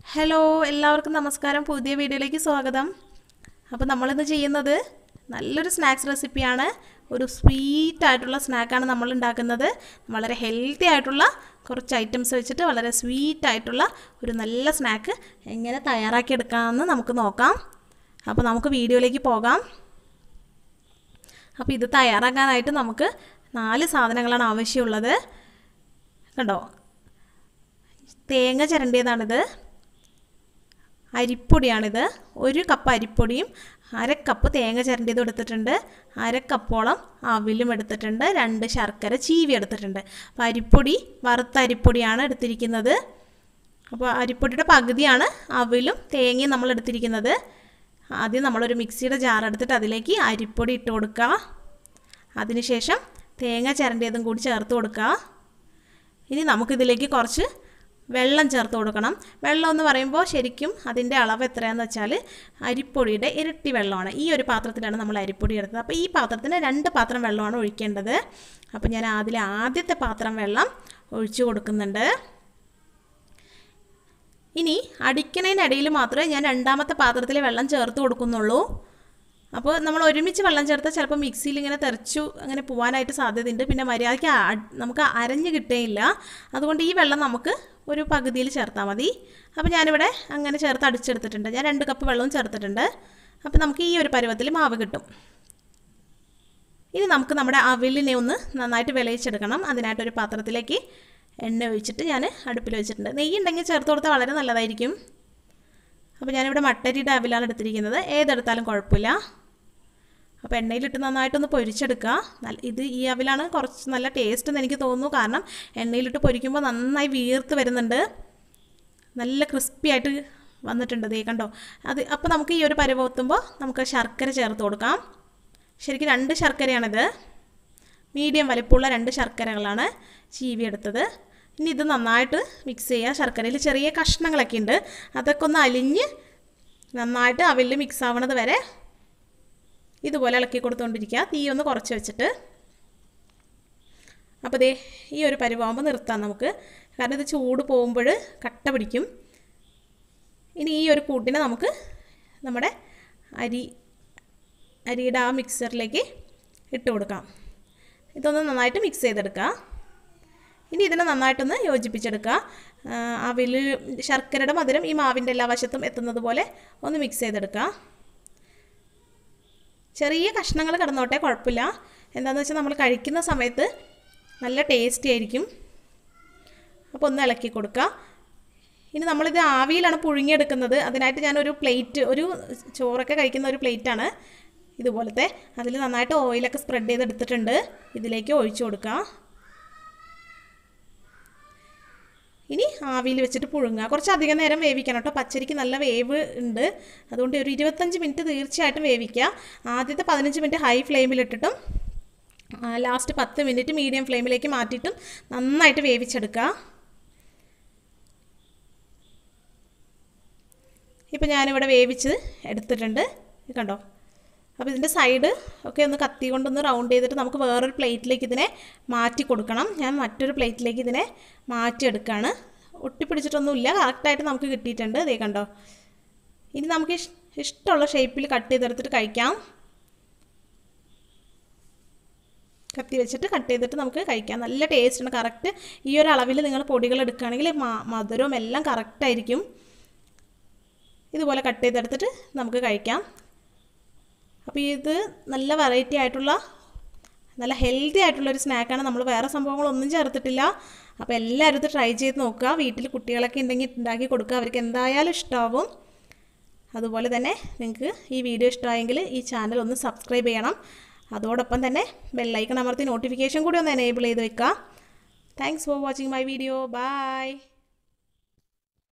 hello എല്ലാവർക്കും നമസ്കാരം പുതിയ വീഡിയോയിലേക്ക് സ്വാഗതം അപ്പോൾ നമ്മളിന്ന് ചെയ്യുന്നത് നല്ലൊരു സ്നാക്സ് റെസിപ്പിയാണ് ഒരു സ്വീറ്റ് ആയിട്ടുള്ള സ്നാക്കാണ് നമ്മൾ ഉണ്ടാക്കുന്നത് വളരെ ഹെൽത്തി ആയിട്ടുള്ള കുറച്ച് ഐറ്റംസ് വെച്ചിട്ട് വളരെ സ്വീറ്റ് ആയിട്ടുള്ള ഒരു നല്ല സ്നാക്ക് എങ്ങനെ തയ്യാറാക്കിയെടുക്കാമെന്ന് നമുക്ക് നോക്കാം അപ്പോൾ നമുക്ക് വീഡിയോയിലേക്ക് പോകാം അപ്പോൾ ഇത് തയ്യാറാക്കാനായിട്ട് നമുക്ക് നാല് സാധനങ്ങളാണ് ആവശ്യമുള്ളത് കണ്ടോ തേങ്ങ ചിരണ്ടിയതാണിത് അരിപ്പൊടിയാണിത് ഒരു കപ്പ് അരിപ്പൊടിയും അര കപ്പ് തേങ്ങ ചിരണ്ടിയതും എടുത്തിട്ടുണ്ട് അര കപ്പോളം അവിലും എടുത്തിട്ടുണ്ട് രണ്ട് ശർക്കര ചീവി എടുത്തിട്ടുണ്ട് അപ്പോൾ അരിപ്പൊടി വറുത്ത അരിപ്പൊടിയാണ് എടുത്തിരിക്കുന്നത് അപ്പോൾ അരിപ്പൊടിയുടെ പകുതിയാണ് അവിലും തേങ്ങയും നമ്മൾ എടുത്തിരിക്കുന്നത് ആദ്യം നമ്മളൊരു മിക്സിയുടെ ജാർ എടുത്തിട്ട് അതിലേക്ക് അരിപ്പൊടി ഇട്ട് കൊടുക്കുക അതിനുശേഷം തേങ്ങ ചിരണ്ടിയതും കൂടി ചേർത്ത് കൊടുക്കുക ഇനി നമുക്കിതിലേക്ക് കുറച്ച് വെള്ളം ചേർത്ത് കൊടുക്കണം വെള്ളം എന്ന് പറയുമ്പോൾ ശരിക്കും അതിൻ്റെ അളവ് എത്രയാണെന്ന് വെച്ചാൽ അരിപ്പൊടിയുടെ ഇരട്ടി വെള്ളമാണ് ഈ ഒരു പാത്രത്തിലാണ് നമ്മൾ അരിപ്പൊടി എടുത്തത് അപ്പോൾ ഈ പാത്രത്തിന് രണ്ട് പാത്രം വെള്ളമാണ് ഒഴിക്കേണ്ടത് അപ്പോൾ ഞാൻ അതിൽ ആദ്യത്തെ പാത്രം വെള്ളം ഒഴിച്ചു കൊടുക്കുന്നുണ്ട് ഇനി അടിക്കണതിനിടയിൽ മാത്രമേ ഞാൻ രണ്ടാമത്തെ പാത്രത്തിൽ വെള്ളം ചേർത്ത് കൊടുക്കുന്നുള്ളൂ അപ്പോൾ നമ്മൾ ഒരുമിച്ച് വെള്ളം ചേർത്താൽ ചിലപ്പോൾ മിക്സിയിൽ ഇങ്ങനെ തെറിച്ചു അങ്ങനെ പോകാനായിട്ട് സാധ്യതയുണ്ട് പിന്നെ മര്യാദയ്ക്ക് നമുക്ക് അരഞ്ഞ് കിട്ടുകയില്ല അതുകൊണ്ട് ഈ വെള്ളം നമുക്ക് ഒരു പകുതിയിൽ ചേർത്താൽ മതി അപ്പോൾ ഞാനിവിടെ അങ്ങനെ ചേർത്ത് അടിച്ചെടുത്തിട്ടുണ്ട് ഞാൻ രണ്ട് കപ്പ് വെള്ളവും ചേർത്തിട്ടുണ്ട് അപ്പോൾ നമുക്ക് ഈ ഒരു പരുവത്തിൽ മാവ് കിട്ടും ഇനി നമുക്ക് നമ്മുടെ അവിലിനെ ഒന്ന് നന്നായിട്ട് വിളയിച്ചെടുക്കണം അതിനായിട്ടൊരു പാത്രത്തിലേക്ക് എണ്ണ ഒഴിച്ചിട്ട് ഞാൻ അടുപ്പിൽ വെച്ചിട്ടുണ്ട് നെയ്യ് ഉണ്ടെങ്കിൽ ചേർത്ത് കൊടുത്താൽ വളരെ നല്ലതായിരിക്കും അപ്പോൾ ഞാനിവിടെ മട്ടരിയുടെ അവിലാണ് എടുത്തിരിക്കുന്നത് ഏതെടുത്താലും കുഴപ്പമില്ല അപ്പോൾ എണ്ണയിലിട്ട് നന്നായിട്ടൊന്ന് പൊരിച്ചെടുക്കുക നല്ല ഇത് ഈ അവിലാണ് കുറച്ച് നല്ല ടേസ്റ്റ് എന്ന് എനിക്ക് തോന്നുന്നു കാരണം എണ്ണയിലിട്ട് പൊരിക്കുമ്പോൾ നന്നായി വീർത്ത് വരുന്നുണ്ട് നല്ല ക്രിസ്പി ആയിട്ട് വന്നിട്ടുണ്ട് ദേ കണ്ടോ അത് അപ്പോൾ നമുക്ക് ഈ ഒരു പരുവത്തുമ്പോൾ നമുക്ക് ശർക്കര ചേർത്ത് കൊടുക്കാം ശരിക്കും രണ്ട് ശർക്കരയാണിത് മീഡിയം വലിപ്പമുള്ള രണ്ട് ശർക്കരകളാണ് ചീവി എടുത്തത് ഇനി ഇത് നന്നായിട്ട് മിക്സ് ചെയ്യുക ശർക്കരയിൽ ചെറിയ കഷ്ണങ്ങളൊക്കെ ഉണ്ട് അതൊക്കെ ഒന്ന് അലിഞ്ഞ് നന്നായിട്ട് അവിൽ മിക്സ് ആവണത് വരെ ഇതുപോലെ ഇളക്കി കൊടുത്തുകൊണ്ടിരിക്കുക തീ ഒന്ന് കുറച്ച് വെച്ചിട്ട് അപ്പോൾ ദേ ഈ ഒരു പരുവാകുമ്പോൾ നിർത്താം നമുക്ക് കാരണം ഇത് ചൂട് പോകുമ്പോൾ കട്ട പിടിക്കും ഇനി ഈ ഒരു കൂട്ടിനെ നമുക്ക് നമ്മുടെ അരി അരിയുടെ ആ മിക്സറിലേക്ക് ഇട്ട് കൊടുക്കാം ഇതൊന്ന് നന്നായിട്ട് മിക്സ് ചെയ്തെടുക്കുക ഇനി ഇതിനെ നന്നായിട്ടൊന്ന് യോജിപ്പിച്ചെടുക്കുക അവിൽ ശർക്കരയുടെ മധുരം ഈ മാവിൻ്റെ എല്ലാ വശത്തും എത്തുന്നത് പോലെ ഒന്ന് മിക്സ് ചെയ്തെടുക്കുക ചെറിയ കഷ്ണങ്ങൾ കിടന്നോട്ടെ കുഴപ്പമില്ല എന്താണെന്ന് വെച്ചാൽ നമ്മൾ കഴിക്കുന്ന സമയത്ത് നല്ല ടേസ്റ്റി ആയിരിക്കും അപ്പോൾ ഒന്ന് ഇളക്കി കൊടുക്കുക ഇനി നമ്മളിത് ആവിയിലാണ് പുഴുങ്ങിയെടുക്കുന്നത് അതിനായിട്ട് ഞാനൊരു പ്ലേറ്റ് ഒരു ചോറൊക്കെ കഴിക്കുന്ന ഒരു പ്ലേറ്റാണ് ഇതുപോലത്തെ അതിൽ നന്നായിട്ട് ഓയിലൊക്കെ സ്പ്രെഡ് ചെയ്തെടുത്തിട്ടുണ്ട് ഇതിലേക്ക് ഒഴിച്ചു കൊടുക്കുക ഇനി ആവിയിൽ വെച്ചിട്ട് പുഴുങ്ങുക കുറച്ച് അധികം നേരം വേവിക്കണം കേട്ടോ പച്ചരിക്ക് നല്ല വേവ് ഉണ്ട് അതുകൊണ്ട് ഒരു ഇരുപത്തഞ്ച് മിനിറ്റ് തീർച്ചയായിട്ടും വേവിക്കുക ആദ്യത്തെ പതിനഞ്ച് മിനിറ്റ് ഹൈ ഫ്ലെയിമിലിട്ടിട്ടും ലാസ്റ്റ് പത്ത് മിനിറ്റ് മീഡിയം ഫ്ലെയിമിലേക്ക് മാറ്റിയിട്ടും നന്നായിട്ട് വേവിച്ചെടുക്കുക ഇപ്പോൾ ഞാനിവിടെ വേവിച്ച് എടുത്തിട്ടുണ്ട് കണ്ടോ അപ്പോൾ ഇതിൻ്റെ സൈഡ് ഒക്കെ ഒന്ന് കത്തി കൊണ്ടൊന്ന് റൗണ്ട് ചെയ്തിട്ട് നമുക്ക് വേറൊരു പ്ലേറ്റിലേക്ക് ഇതിനെ മാറ്റി കൊടുക്കണം ഞാൻ മറ്റൊരു പ്ലേറ്റിലേക്ക് ഇതിനെ മാറ്റിയെടുക്കുകയാണ് ഒട്ടിപ്പിടിച്ചിട്ടൊന്നുമില്ല കറക്റ്റായിട്ട് നമുക്ക് കിട്ടിയിട്ടുണ്ട് ഇതേ കണ്ടോ ഇനി നമുക്ക് ഇഷ്ടമുള്ള ഷേപ്പിൽ കട്ട് ചെയ്തെടുത്തിട്ട് കഴിക്കാം കത്തി വെച്ചിട്ട് കട്ട് ചെയ്തിട്ട് നമുക്ക് കഴിക്കാം നല്ല ടേസ്റ്റാണ് കറക്റ്റ് ഈ ഒരു അളവിൽ നിങ്ങൾ പൊടികൾ എടുക്കുകയാണെങ്കിൽ മധുരവും എല്ലാം കറക്റ്റായിരിക്കും ഇതുപോലെ കട്ട് ചെയ്തെടുത്തിട്ട് നമുക്ക് കഴിക്കാം അപ്പോൾ ഇത് നല്ല വെറൈറ്റി ആയിട്ടുള്ള നല്ല ഹെൽത്തി ആയിട്ടുള്ള ഒരു സ്നാക്കാണ് നമ്മൾ വേറെ സംഭവങ്ങളൊന്നും ചേർത്തിട്ടില്ല അപ്പോൾ എല്ലാവരും ഇത് ട്രൈ ചെയ്ത് നോക്കുക വീട്ടിൽ കുട്ടികളൊക്കെ ഉണ്ടെങ്കിൽ ഉണ്ടാക്കി കൊടുക്കുക അവർക്ക് എന്തായാലും ഇഷ്ടമാവും അതുപോലെ തന്നെ നിങ്ങൾക്ക് ഈ വീഡിയോ ഇഷ്ടമായെങ്കിൽ ഈ ചാനൽ ഒന്ന് സബ്സ്ക്രൈബ് ചെയ്യണം അതോടൊപ്പം തന്നെ ബെല്ലൈക്കൺ അമർത്തി നോട്ടിഫിക്കേഷൻ കൂടി ഒന്ന് എനേബിൾ ചെയ്ത് വെക്കുക thanks for watching my video by